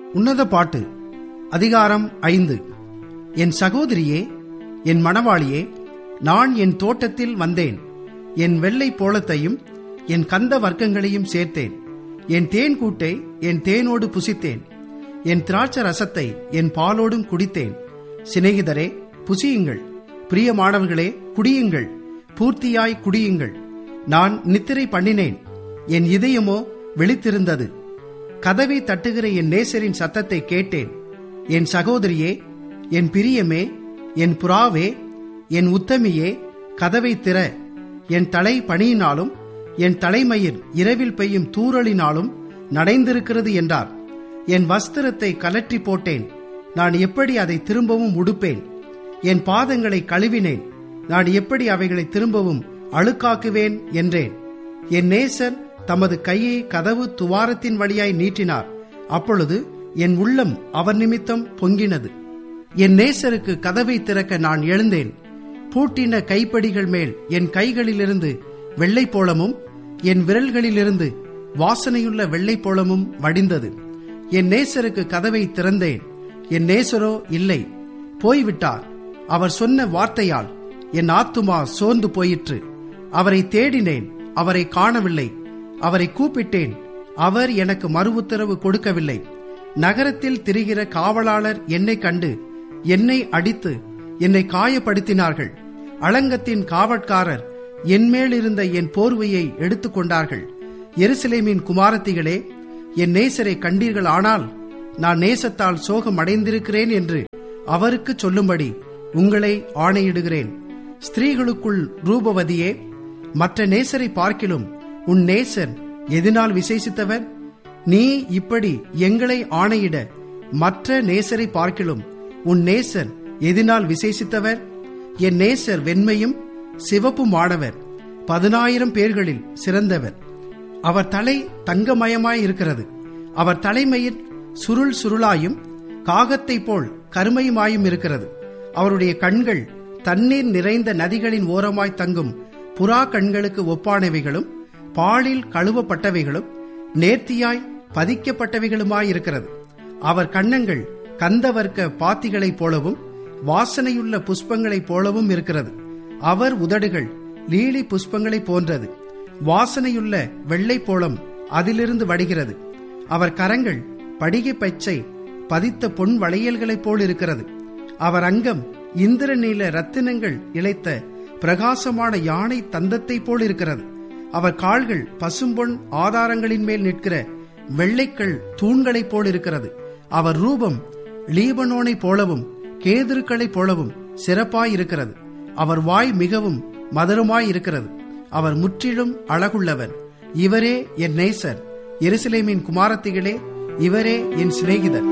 உன்னத பாட்டு அதிகாரம் ஐந்து என் சகோதரியே என் மணவாளியே நான் என் தோட்டத்தில் வந்தேன் என் வெள்ளை போளத்தையும் என் கந்த வர்க்கங்களையும் சேர்த்தேன் என் தேன் கூட்டை என் தேனோடு புசித்தேன் என் திராட்சை ரசத்தை என் பாலோடும் குடித்தேன் சிநேகிதரே புசியுங்கள் பிரியமானவர்களே குடியுங்கள் பூர்த்தியாய் குடியுங்கள் நான் நித்திரை பண்ணினேன் என் இதயமோ விழித்திருந்தது கதவை தட்டுகிற என் நேசரின் சத்தத்தை கேட்டேன் என் சகோதரியே என் பிரியமே என் புறாவே என் உத்தமியே கதவை திற என் தலை பணியினாலும் என் தலைமயிர் இரவில் பெய்யும் தூறலினாலும் நடைந்திருக்கிறது என்றார் என் வஸ்திரத்தை கலற்றி போட்டேன் நான் எப்படி அதை திரும்பவும் உடுப்பேன் என் பாதங்களை கழுவினேன் நான் எப்படி அவைகளை திரும்பவும் அழுக்காக்குவேன் என்றேன் என் நேசர் தமது கையை கதவு துவாரத்தின் வழியாய் நீட்டினார் அப்பொழுது என் உள்ளம் அவர் நிமித்தம் பொங்கினது என் நேசருக்கு கதவை திறக்க நான் எழுந்தேன் பூட்டின கைப்படிகள் மேல் என் கைகளிலிருந்து வெள்ளை போளமும் என் விரல்களிலிருந்து வாசனையுள்ள வெள்ளை போளமும் வடிந்தது என் நேசருக்கு கதவை திறந்தேன் என் நேசரோ இல்லை போய்விட்டார் அவர் சொன்ன வார்த்தையால் என் ஆத்துமா சோர்ந்து போயிற்று அவரை தேடினேன் அவரை காணவில்லை அவரை கூப்பிட்டேன் அவர் எனக்கு மறு உத்தரவு கொடுக்கவில்லை நகரத்தில் திரிகிற காவலாளர் என்னை கண்டு என்னை அடித்து என்னை காயப்படுத்தினார்கள் அலங்கத்தின் காவற்காரர் என்மேல் இருந்த என் போர்வையை எடுத்துக்கொண்டார்கள் எருசலேமின் குமாரத்திகளே என் நேசரை கண்டீர்கள் ஆனால் நான் நேசத்தால் சோகம் அடைந்திருக்கிறேன் என்று அவருக்கு சொல்லும்படி உங்களை ஆணையிடுகிறேன் ஸ்திரீகளுக்குள் ரூபவதியே மற்ற நேசரை பார்க்கிலும் உன் நேசர் எதனால் விசேஷித்தவர் நீ இப்படி எங்களை ஆணையிட மற்ற நேசரை பார்க்கிலும் உன் நேசர் எதனால் விசேஷித்தவர் என் நேசர் வெண்மையும் சிவப்புமானவர் பதினாயிரம் பேர்களில் சிறந்தவர் அவர் தலை தங்கமயமாய் இருக்கிறது அவர் தலைமையில் சுருள் சுருளாயும் காகத்தை போல் கருமையுமாயும் இருக்கிறது அவருடைய கண்கள் தண்ணீர் நிறைந்த நதிகளின் ஓரமாய் தங்கும் புறா கண்களுக்கு ஒப்பானவைகளும் பாலில் கழுவப்பட்டவைகளும் நேர்த்தியாய் பதிக்கப்பட்டவைகளுமாயிருக்கிறது அவர் கண்ணங்கள் கந்தவர்க்க பாத்திகளைப் போலவும் வாசனையுள்ள புஷ்பங்களைப் போலவும் இருக்கிறது அவர் உதடுகள் லீலி புஷ்பங்களைப் போன்றது வாசனையுள்ள வெள்ளை போலம் அதிலிருந்து வடிகிறது அவர் கரங்கள் படிகை பச்சை பதித்த பொன் வளையல்களைப் போல் இருக்கிறது அவர் அங்கம் இந்திரநீல ரத்தினங்கள் இழைத்த பிரகாசமான யானை தந்தத்தைப் போல் இருக்கிறது அவர் கால்கள் பசும்பொன் ஆதாரங்களின் மேல் நிற்கிற வெள்ளைக்கள் தூண்களைப் போல் இருக்கிறது அவர் ரூபம் லீபனோனைப் போலவும் கேதுருக்களைப் போலவும் சிறப்பாயிருக்கிறது அவர் வாய் மிகவும் மதுரமாய் இருக்கிறது அவர் முற்றிலும் அழகுள்ளவர் இவரே என் நேசர் எருசலேமின் குமாரத்திகளே இவரே என் சிநேகிதர்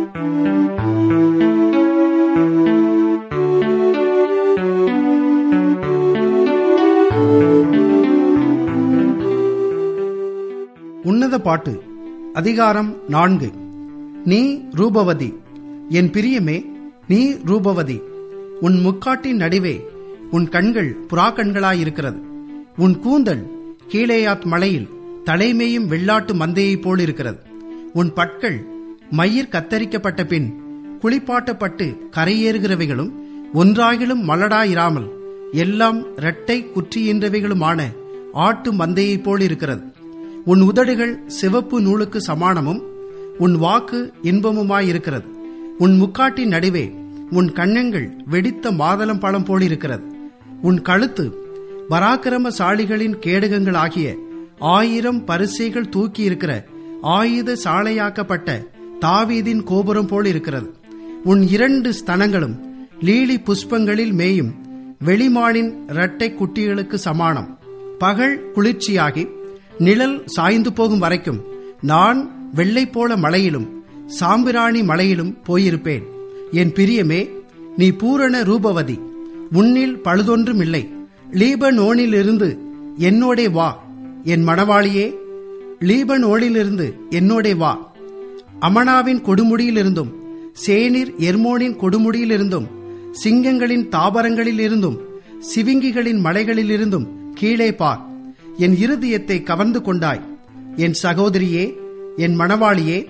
உன்னத பாட்டு அதிகாரம் நான்கு நீ ரூபவதி என் பிரியமே நீ ரூபவதி உன் முக்காட்டின் நடுவே உன் கண்கள் புறாக்கண்களாயிருக்கிறது உன் கூந்தல் கீழேயாத் மலையில் தலைமையும் வெள்ளாட்டு மந்தையைப் போல் இருக்கிறது உன் பற்கள் மயிர் கத்தரிக்கப்பட்ட பின் குளிப்பாட்டப்பட்டு கரையேறுகிறவைகளும் ஒன்றாகிலும் மலடாயிராமல் எல்லாம் இரட்டை குற்றியின்றவைகளுமான ஆட்டு மந்தையைப் போல் இருக்கிறது உன் உதடுகள் சிவப்பு நூலுக்கு சமானமும் உன் வாக்கு இன்பமுமாயிருக்கிறது உன் முக்காட்டின் நடுவே உன் கண்ணங்கள் வெடித்த மாதளம் பழம் போலிருக்கிறது உன் கழுத்து பராக்கிரமசாலிகளின் கேடகங்கள் ஆகிய ஆயிரம் பரிசைகள் தூக்கி இருக்கிற ஆயுத சாலையாக்கப்பட்ட தாவீதின் கோபுரம் போல் இருக்கிறது உன் இரண்டு ஸ்தனங்களும் லீலி புஷ்பங்களில் மேயும் வெளிமானின் இரட்டை குட்டிகளுக்கு சமானம் பகல் குளிர்ச்சியாகி நிழல் சாய்ந்து போகும் வரைக்கும் நான் வெள்ளை போல மலையிலும் சாம்பிராணி மலையிலும் போயிருப்பேன் என் பிரியமே நீ பூரண ரூபவதி உன்னில் பழுதொன்றும் இல்லை லீபனோனிலிருந்து என்னோடே வா என் மணவாளியே லீபனோனிலிருந்து என்னோடே வா அமனாவின் கொடுமுடியிலிருந்தும் சேனிர் எர்மோனின் கொடுமுடியிலிருந்தும் சிங்கங்களின் தாபரங்களில் இருந்தும் சிவிங்கிகளின் மலைகளிலிருந்தும் கீழே பார் என் இருதயத்தை கவர்ந்து கொண்டாய் என் சகோதரியே என் மணவாளியே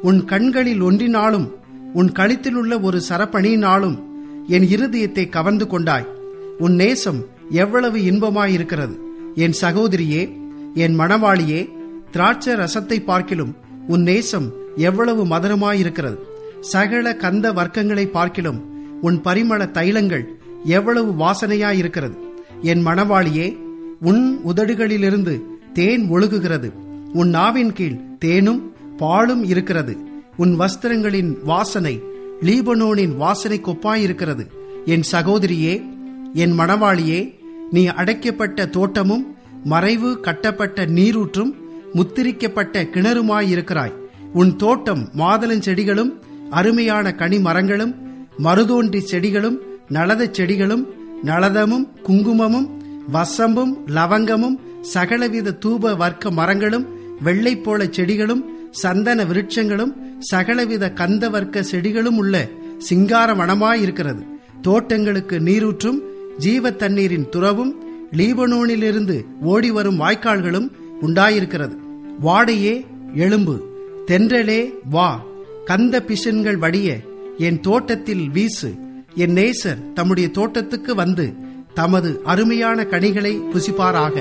உன் கண்களில் ஒன்றினாலும் உன் கழுத்திலுள்ள ஒரு சரப்பணியினாலும் என் இருதயத்தை கவர்ந்து கொண்டாய் உன் நேசம் எவ்வளவு இன்பமாயிருக்கிறது என் சகோதரியே என் மணவாளியே திராட்சை ரசத்தை பார்க்கிலும் உன் நேசம் எவ்வளவு மதுரமாயிருக்கிறது சகல கந்த வர்க்கங்களை பார்க்கிலும் உன் பரிமள தைலங்கள் எவ்வளவு வாசனையாயிருக்கிறது என் மணவாளியே உன் உதடுகளிலிருந்து தேன் ஒழுகுகிறது உன் நாவின் கீழ் தேனும் பாலும் இருக்கிறது உன் வஸ்திரங்களின் வாசனை லீபனோனின் வாசனை கொப்பாயிருக்கிறது என் சகோதரியே என் மணவாளியே நீ அடைக்கப்பட்ட தோட்டமும் மறைவு கட்டப்பட்ட நீரூற்றும் முத்திரிக்கப்பட்ட கிணறுமாயிருக்கிறாய் உன் தோட்டம் மாதளஞ்செடிகளும் அருமையான கனி மரங்களும் மருதோன்றி செடிகளும் நளதச் செடிகளும் நளதமும் குங்குமமும் வசம்பும் லவங்கமும் சகலவித தூப வர்க்க மரங்களும் வெள்ளை போல செடிகளும் சந்தன விருட்சங்களும் சகலவித கந்த வர்க்க செடிகளும் உள்ள சிங்கார வனமாயிருக்கிறது தோட்டங்களுக்கு நீரூற்றும் ஜீவ தண்ணீரின் துறவும் லீபனோனிலிருந்து ஓடி வரும் வாய்க்கால்களும் உண்டாயிருக்கிறது வாடையே எழும்பு தென்றலே வா கந்த பிஷன்கள் வடிய என் தோட்டத்தில் வீசு என் நேசர் தம்முடைய தோட்டத்துக்கு வந்து தமது அருமையான கனிகளை புசிப்பாராக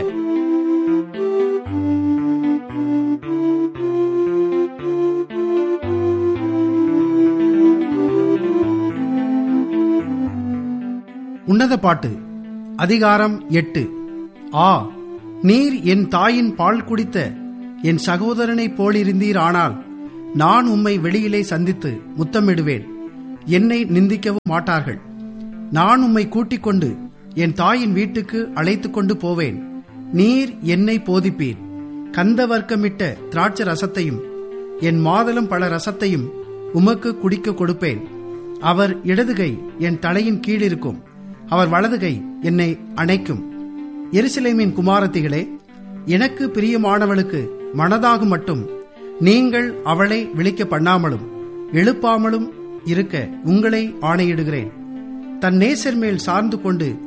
உன்னத பாட்டு அதிகாரம் எட்டு ஆ நீர் என் தாயின் பால் குடித்த என் சகோதரனைப் போலிருந்தீர் ஆனால் நான் உம்மை வெளியிலே சந்தித்து முத்தமிடுவேன் என்னை நிந்திக்கவும் மாட்டார்கள் நான் உம்மை கூட்டிக் கொண்டு என் தாயின் வீட்டுக்கு அழைத்துக் கொண்டு போவேன் நீர் என்னை போதிப்பீர் கந்த வர்க்கமிட்ட திராட்சை ரசத்தையும் என் மாதளம் பல ரசத்தையும் உமக்கு குடிக்க கொடுப்பேன் அவர் இடதுகை என் தலையின் கீழ் இருக்கும் அவர் வலதுகை என்னை அணைக்கும் எருசலேமின் குமாரத்திகளே எனக்கு பிரியமானவளுக்கு மனதாகும் மட்டும் நீங்கள் அவளை விழிக்க பண்ணாமலும் எழுப்பாமலும் இருக்க உங்களை ஆணையிடுகிறேன் தன் நேசர் மேல் சார்ந்து கொண்டு